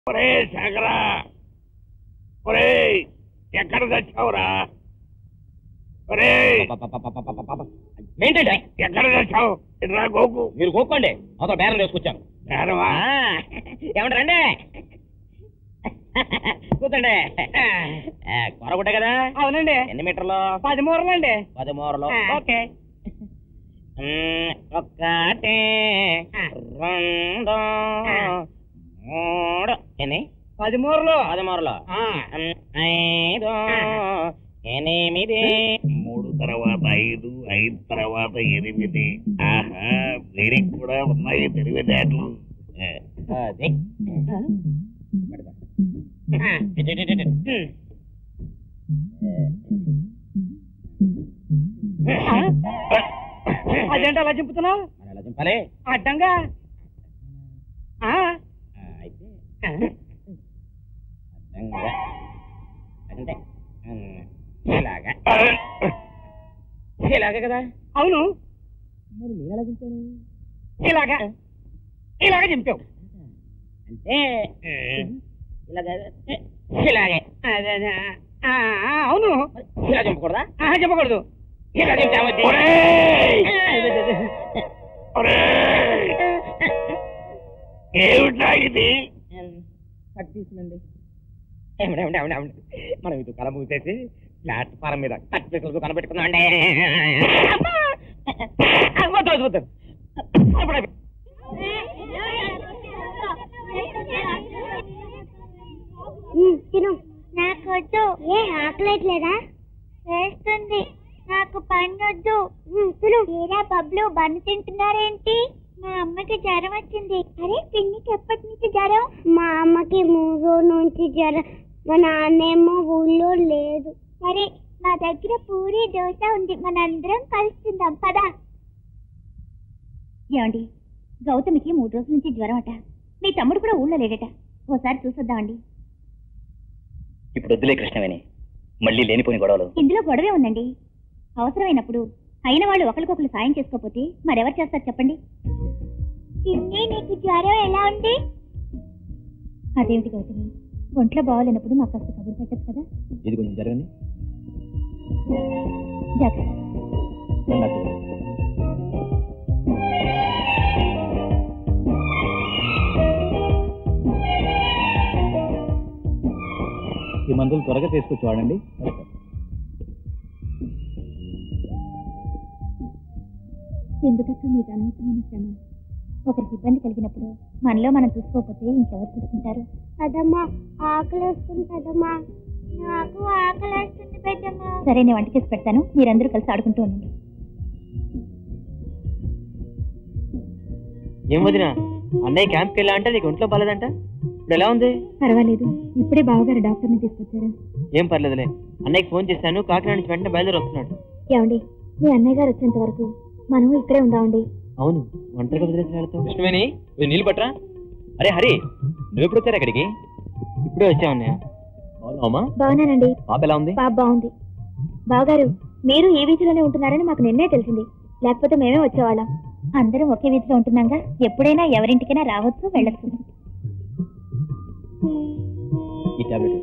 ఒరే శేఖరా ఒరే ఎక్కడ తెచ్చావురా ఒరే ఏంటండి ఎక్కడ తెచ్చావు ఇట్రా గోకు మీరు కోక్కోండి అవతల బేరం తీసుకొచ్చాను బేరమా ఏమంటారు రండి కూర్చోండి కొరగుంటే కదా అవునండి ఎన్ని మీటర్లు పది మూరలండి పది మూరలు ఆ. ఓకే మ్మ్, ఒకటి రెండు మూడు ఎన్ని పది మూరలు పది మూరలు ఆ. మ్మ్, ఐదు ఎనిమిది మూడు తర్వాత ఐదు ఐదు తర్వాత ఎనిమిది ఆహా వీరికి కూడా ఉన్నాయి తెలివితేటలు అది పెడతా. ఇటు, ఇటు, ఇటు, ఇటు. అదేంటి అలా చింపుతున్నావు మరి ఎలా చింపాలి అడ్డంగా ఆ, ఆ, అయితే ఆ. అర్థంగా అంటే మ్మ్, ఇలాగా ఇలాగే కదా అవును మరి నేను ఎలా చింపాను ఇలాగా ఇలాగా చింపావు అంటే ఇలాగే ఇలాగే అదే, అదే, ఆ, ఆ, అవును ఇలా చంపకూడదా ఆ, చెప్పకూడదు ఇలా చంపామది ఒరేయ్! ఒరేయ్! ఏమిటా ఇది కట్ తీసిందండి ఏమండి ఏమండి ఏమండి ఏమండి మనం ఇది కల మూసేసి ప్లాట్ఫారం మీద కట్ పీసులకు కనబెట్టుకుందాం అండి వద్దు వద్దు వద్దు అప్పుడు అయిపోయింది. తిను నాకు వద్దు ఏ ఆకలేట్లేదా వేస్తుంది నాకు పన్నొద్దు తిను ఏరా బబ్లు బన్ను తింటున్నారేంటి మా అమ్మకి జ్వరం వచ్చింది అరే పిన్నికి ఎప్పటి నుంచి జ్వరం మా అమ్మకి మూడు రోజుల నుంచి జ్వరం మా నాన్నేమో ఊళ్ళో లేదు సరే మా దగ్గర పూరి దోశ ఉంది మనందరం కలుస్తుందాం పదా ఏమండి గౌతమికి మూడు రోజుల నుంచి జ్వరం అట మీ తమ్ముడు కూడా ఊళ్ళో లేడట ఓసారి చూసొద్దామండి ఇప్పుడు వద్దులే కృష్ణవేణి మళ్ళీ లేనిపోని గొడవలు ఇందులో గొడవే ఉందండి అవసరమైనప్పుడు అయిన వాళ్ళు ఒకరికొకరు సాయం చేసుకోకపోతే మరెవరు చేస్తారు చెప్పండి నీకు జ్వరం ఎలా ఉంది అదేమిటి గౌతమి ఒంట్లో బాగోలేనప్పుడు మాకు కాస్త కబురు పెట్టచ్చు కదా ఇది కొంచెం జరగండి జాగ్రత్త నాకు ఈ మందులు త్వరగా తీసుకొచ్చి వాడండి ఎందుకక్క మీకు అనవసరమైన శ్రమ ఒకరికి ఇబ్బంది కలిగినప్పుడు మనలో మనం చూసుకోకపోతే ఇంకెవరు చూసుకుంటారు అదమ్మా ఆకలి వస్తుంది కదమ్మా నాకు ఆకలి వస్తుంది పెద్దమ్మా సరే నేను వంట చేసి పెడతాను మీరందరూ కలిసి ఆడుకుంటూ ఉండండి ఏం వదినా అన్నయ్య క్యాంప్కి వెళ్ళా అంటే నీకు ఒంట్లో బాలేదంట ఇప్పుడు ఎలా ఉంది పర్వాలేదు ఇప్పుడే బావగారు డాక్టర్ని తీసుకొచ్చారు ఏం పర్లేదులే అన్నయ్యకి ఫోన్ చేశాను కాకినాడ నుంచి వెంటనే బయలుదేరి వస్తున్నాడు ఏమండి మీ అన్నయ్య గారు వచ్చేంత వరకు మనం ఇక్కడే ఉందామండి అవును ఒంటరిగా వదిలేసి వెళ్తాం కృష్ణవేణి ఇది నీళ్ళు పట్టరా అరే హరి నువ్వు ఎప్పుడు వచ్చారు అక్కడికి ఇప్పుడే వచ్చావు అన్నయ్య అవునమ్మా బాగున్నానండి పాప ఎలా ఉంది పాప బాగుంది బావగారు మీరు ఈ వీధిలోనే ఉంటున్నారని మాకు నిన్నే తెలిసింది లేకపోతే మేమే వచ్చేవాళ్ళం అందరం ఒకే వీధిలో ఉంటున్నాగా ఎప్పుడైనా ఎవరింటికైనా రావచ్చు వెళ్ళచ్చు ఈ టాబ్లెట్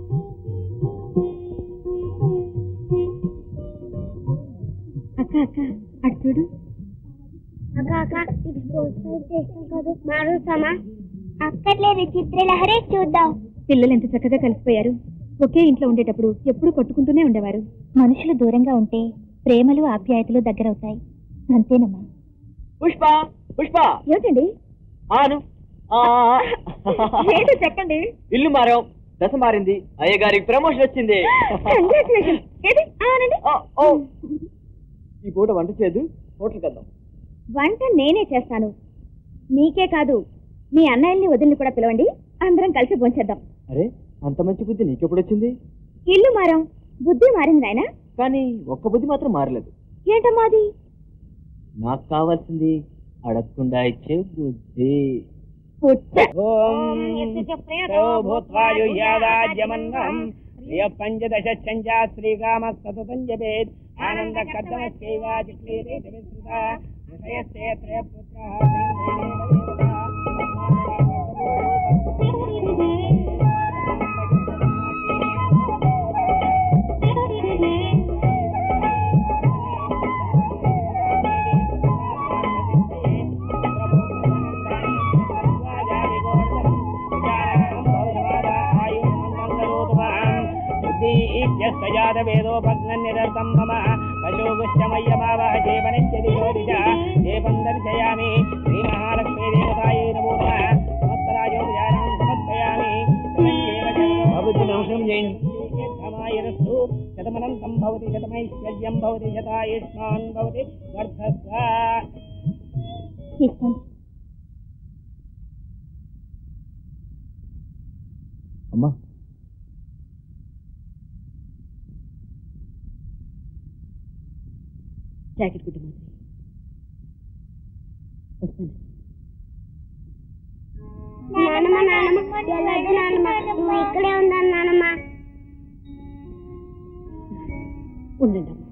అక్క అక్క అటు చూడు అక్క అక్క ఇది చేస్తాం కాదు మారుస్తామా అక్కర్లేదు చిత్రలహరి చూద్దాం పిల్లలు ఎంత చక్కగా కలిసిపోయారు ఒకే ఇంట్లో ఉండేటప్పుడు ఎప్పుడు కొట్టుకుంటూనే ఉండేవారు మనుషులు దూరంగా ఉంటే ప్రేమలు ఆప్యాయతలు దగ్గరవుతాయి అంతేనమ్మా పుష్ప పుష్ప ఏమిటండి ఆను ఏంటో చెప్పండి ఇల్లు మారాం దశ మారింది అయ్య గారికి ప్రమోషన్ వచ్చింది Congratulations. ఏది? అవునండి ఆ, ఓ. ఈ పూట వంట చేయదు హోటల్కి వెళ్దాం వంట నేనే చేస్తాను మీకే కాదు మీ అన్నయ్యల్ని వదిలిని కూడా పిలవండి అందరం కలిసి భోంచేద్దాం అరే అంత మంచి బుద్ధి నీకెప్పుడు వచ్చింది ఇల్లు మారాం బుద్ధి మారింది నాయన కానీ ఒక్క బుద్ధి మాత్రం మారలేదు ఏంటమ్మా అది నాకు కావాల్సింది అడగకుండా ఇచ్చే బుద్ధి పుట్ట. ఓం భూత్వాయుయాదాజ్యమన్నం ప్రియ పంచదశ చంజా శ్రీకామ సతతం జపేత్ ఆనంద కథమస్యైవ చిక్లీరే విస్తృత విషయస్తే త్రయ పుత్రః యస్తజాత వేదో భగ్నం నిరతం మమ వశోగుశ్చమయ్యమావహ జీవనిత్యది జ్యోతిష దీపం దర్శయామి శ్రీ మహాలక్ష్మీ దేవతాయై నమో నమః సమస్తరాజోపచారం సమర్పయామి భవతి నమస్కారం చేయండి శతమాయరస్తు శతమనంతం భవతి శతమైశ్వర్యం భవతి శతాయుష్మాన్ భవతి వర్ధస్వ తీసుకోండి అమ్మా జాకెట్ గుడ్డ మాత్రం వస్తాను నానమ్మ నానమ్మ వెళ్ళొద్దు నానమ్మ నువ్వు ఇక్కడే ఉన్నాను నానమ్మ ఉండండి అమ్మా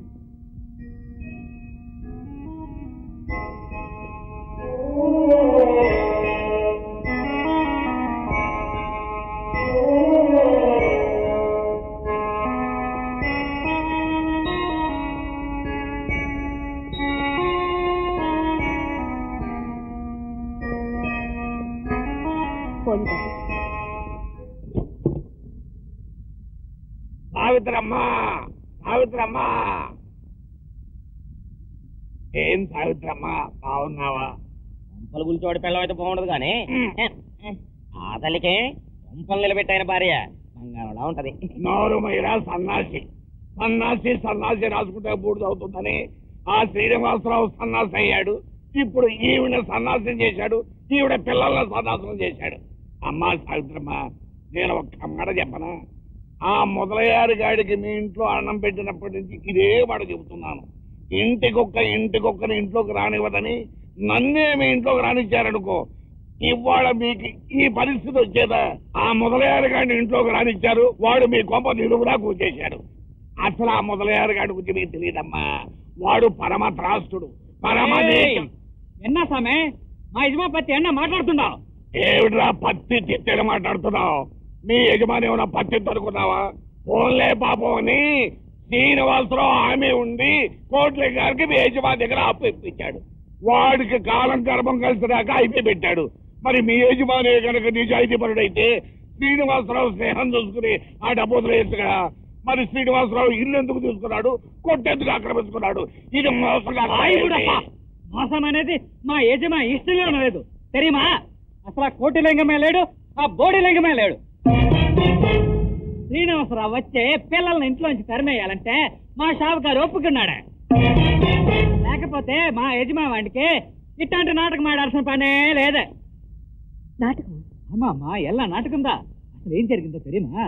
ఫోన్ చేయి. సావిత్రమ్మా సావిత్రమ్మా ఏం సావిత్రమ్మా బాగున్నావా పంపలు గుల్చోడి పిల్లం అయితే బాగుండదు కానీ ఆ తల్లికి పంపలు నిలబెట్టాయన భార్య బంగారంలా ఉంటది నోరు మైరా సన్నాసి సన్నాసి సన్నాసి రాసుకుంటే బూడిద అవుతుందని ఆ శ్రీనివాసరావు సన్నాసి అయ్యాడు ఇప్పుడు ఈవిడ సన్నాసం చేశాడు ఈవిడ పిల్లల్ని సన్నాసం చేశాడు అమ్మా సావిత్రమ్మ నేను ఒక్క మాట చెప్పనా ఆ మొదలయ్యారు గాడికి మీ ఇంట్లో అన్నం పెట్టినప్పటి నుంచి ఇదే మాట చెబుతున్నాను ఇంటికొక్క ఇంటికొక్కని ఇంట్లోకి రానివ్వదని నన్నే మీ ఇంట్లోకి రానిచ్చారనుకో ఇవాళ మీకు ఈ పరిస్థితి వచ్చేదా ఆ మొదలయ్యారు గాడిని ఇంట్లోకి రానిచ్చారు వాడు మీ కొంప నిలువురా కూర్చేశాడు అసలు ఆ మొదలయ్యారు గాడి గురించి మీకు తెలియదమ్మా వాడు పరమ త్రాస్తుడు పరమ నీచం. ఎన్న సామె మా యజమా పత్తి ఎన్న మాట్లాడుతున్నావు ఏమిట్రా పత్తి తిట్టని మాట్లాడుతున్నావు మీ యజమాని ఏమైనా పత్తి తరుకున్నావా ఫోన్లే పాపం అని శ్రీనివాసరావు ఆమె ఉండి కోట్ల గారికి మీ యజమాని దగ్గర అప్పు ఇప్పించాడు వాడికి కాలం గర్భం కలిసినాక అయిపోయి పెట్టాడు మరి మీ యజమాని కనుక నిజాయితీ పరుడైతే శ్రీనివాసరావు స్నేహం చూసుకుని ఆ డబ్బు వదిలేయచ్చు కదా మరి శ్రీనివాసరావు ఇల్లు ఎందుకు తీసుకున్నాడు కొట్టెందుకు ఆక్రమించుకున్నాడు ఇది మోసంగా ఆయుడప్ప మోసం అనేది మా యజమా హిస్టరీలో లేదు తెలియమా అసలు ఆ కోటి లింగమే లేడు ఆ బోడి లింగమే లేడు శ్రీనివాసరావు వచ్చే పిల్లల్ని ఇంట్లోంచి తరిమేయాలంటే మా షావుకారు ఒప్పుకున్నాడా లేకపోతే మా యజమా వాడికి ఇట్లాంటి నాటకం ఆడాల్సిన పనే లేదే నాటకం అమ్మా అమ్మా ఎలా నాటకందా అసలు ఏం జరిగిందో తెలియమా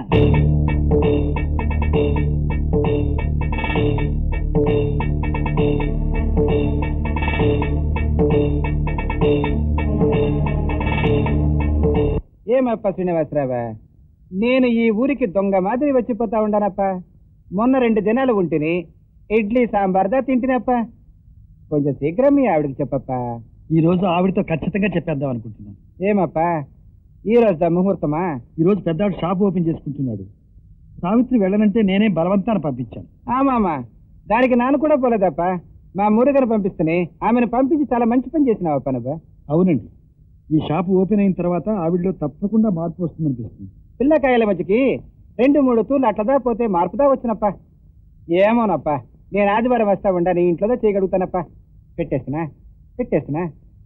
ఏమప్ప శ్రీనివాసరావా నేను ఈ ఊరికి దొంగ మాదిరి వచ్చిపోతా ఉండానప్ప మొన్న రెండు దినాలు ఉంటిని ఇడ్లీ సాంబార్దా తింటినప్ప కొంచెం శీఘ్రం మీ ఆవిడకి చెప్పప్ప ఈ రోజు ఆవిడతో ఖచ్చితంగా చెప్పేద్దాం అనుకుంటున్నాను ఏమప్ప ఈ రోజు ముహూర్తమా ఈ రోజు పెద్దవాడు షాప్ ఓపెన్ చేసుకుంటున్నాడు సావిత్రి వెళ్ళనంటే నేనే బలవంతాన్ని పంపించాను ఆమామా దానికి నాన్న కూడా పోలేదప్ప మా మురుగను పంపిస్తేనే ఆమెను పంపించి చాలా మంచి పని చేసినావప్ప నువ్వు అవునండి ఈ షాప్ ఓపెన్ అయిన తర్వాత ఆవిడలో తప్పకుండా మార్పు వస్తుందనిపిస్తుంది పిల్లకాయల మధ్యకి రెండు మూడు తూర్లు అట్లదా పోతే మార్పుదా వచ్చినప్ప ఏమోనప్ప నేను ఆదివారం వస్తా ఉండా నీ ఇంట్లోనే చేయగలుగుతానప్ప పెట్టేస్తున్నా పెట్టేస్తున్నా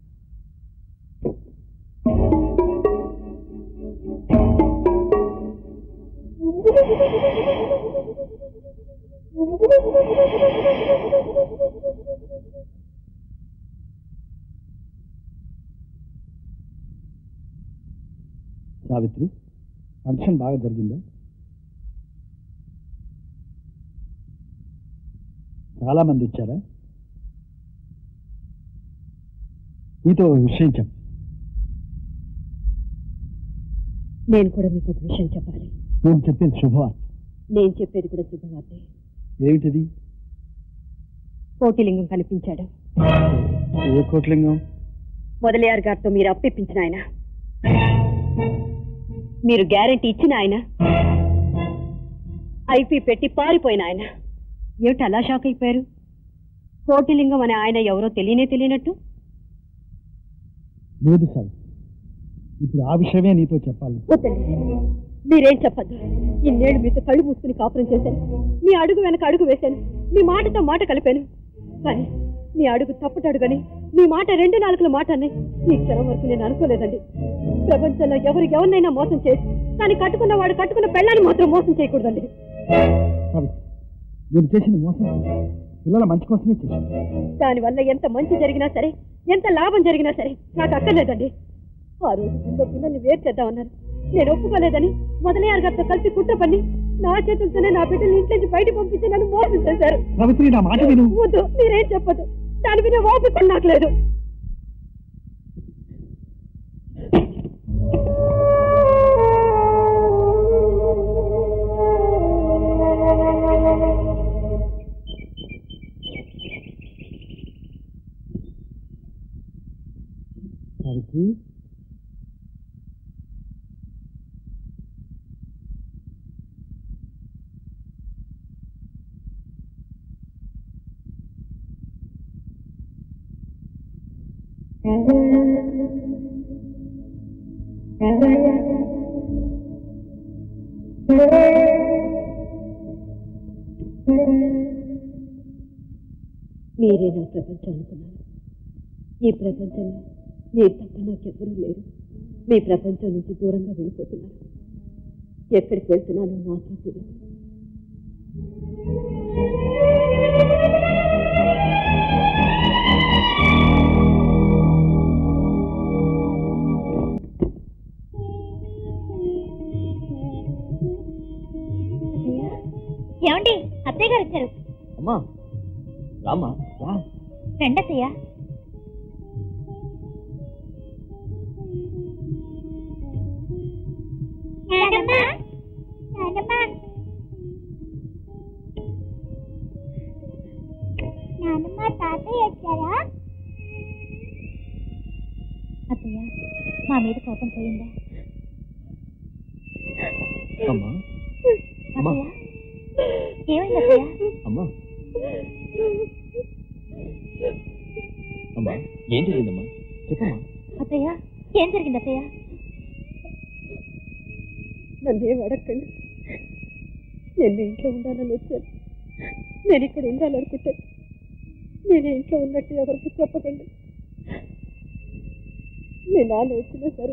సావిత్రి ఫంక్షన్ బాగా జరిగిందా చాలా మంది వచ్చారా నీతో ఓ విషయం చెప్పు నేను కూడా మీకు ఒక విషయం చెప్పాలి నేను చెప్పేది శుభవార్త నేను చెప్పేది కూడా శుభవార్తే ఏమిటిది కోటిలింగం కనిపించాడు ఏ కోట్లింగం మొదలయ్యారు గారితో మీరు అప్పిప్పించిన ఆయన మీరు గ్యారెంటీ ఇచ్చిన ఆయన ఐపీ పెట్టి పారిపోయిన ఆయన ఏమిటి అలా షాక్ అయిపోయారు కోటిలింగం అనే ఆయన ఎవరో తెలియనే తెలియనట్టు లేదు సార్ ఇప్పుడు ఆ విషయమే నీతో చెప్పాలి వద్దండి మీరేం చెప్పద్దు ఇన్నేళ్ళు మీతో కళ్ళు మూసుకుని కాపురం చేశాను మీ అడుగు వెనక అడుగు వేశాను మీ మాటతో మాట కలిపాను కానీ మీ అడుగు తప్పటి అడుగని మీ మాట రెండు నాలుగుల మాట అని ఈ క్షణం వరకు నేను అనుకోలేదండి ప్రపంచంలో ఎవరు ఎవరినైనా మోసం చేసి కానీ కట్టుకున్న వాడు కట్టుకున్న పెళ్ళాన్ని మాత్రం మోసం చేయకూడదండి సావిత్రి మీరు చేసిన మోసం పిల్లల మంచి కోసమే చేసింది దానివల్ల ఎంత మంచి జరిగినా సరే ఎంత లాభం జరిగినా సరే నాకు అక్కర్లేదండి ఆ రోజు ముందు పిల్లల్ని వేరు చేద్దామన్నారు నేను ఒప్పుకోలేదని మొదలయ్యారు గారితో కలిసి కుట్ర పని నా చేతులతోనే నా బిడ్డలు ఇంటి నుంచి బయట పంపించి నన్ను మోసం చేశారు సావిత్రి నా మాట విను వద్దు మీరేం చెప్పదు దాని మీద ఓపిక నాకు లేదు సావిత్రి మీరే నా ప్రపంచం అనుకున్నాను ఈ ప్రపంచంలో మీరు తప్ప నాకెవ్వరూ లేరు మీ ప్రపంచం నుంచి దూరంగా వెళ్ళిపోతున్నాను ఎక్కడికి వెళ్తున్నానో నాకే తెలియదు ఏమండి అత్తయ్య గారు వచ్చారు అమ్మా రామ్మా రా రండి అత్తయ్య నానమ్మా నానమ్మా నానమ్మ తాతయ్య వచ్చారా అత్తయ్య మా మీద కోపం పోయిందా అమ్మా అమ్మా ఏమైంది అత్తయ్య అమ్మా అమ్మా ఏం జరిగిందమ్మా చెప్పమ్మా అత్తయ్య ఏం జరిగింది అత్తయ్య నన్ను ఏం అడగండి నేను మీ ఇంట్లో ఉండాలని వచ్చాను నేను ఇక్కడ ఉండాలనుకుంటే నేను ఇంట్లో ఉన్నట్టు ఎవరికి చెప్పకండి మీ నాన్న వచ్చినా సరే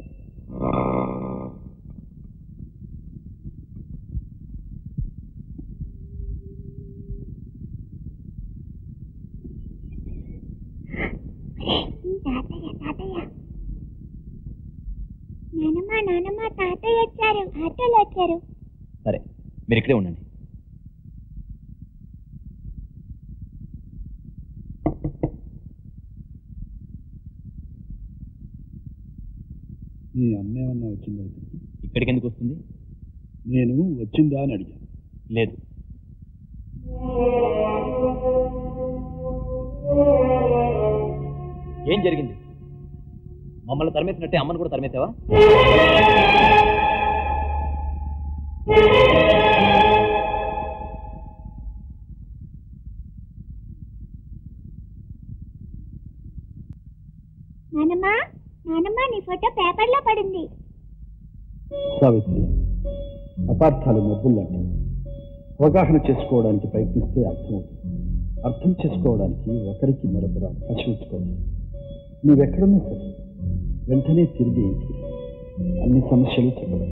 తాతయ్య తాతయ్య నానమ్మ నానమ్మ తాతయ్య వచ్చారు ఆటోలో వచ్చారు సరే మీరు ఇక్కడే ఉండండి నీ అమ్మ ఏమన్నా వచ్చిందా ఇక్కడికి ఇక్కడికి ఎందుకు వస్తుంది నేను వచ్చిందా అని అడిగాను లేదు ఏం జరిగింది మమ్మల్ని తరిమేసినట్టే అమ్మని కూడా తరిమేసావా నానమ్మ నానమ్మ నీ ఫోటో పేపర్లో పడింది సావిత్రి అపార్థాలు మబ్బుల్లాంటివి అవగాహన చేసుకోవడానికి ప్రయత్నిస్తే అర్థమవుతుంది అర్థం చేసుకోవడానికి ఒకరికి మరొకరు అవకాశం ఇచ్చుకోవాలి నువ్వెక్కడున్నా సరే వెంటనే తిరిగి ఇంటికి రా. అన్ని సమస్యలు చెప్పబడి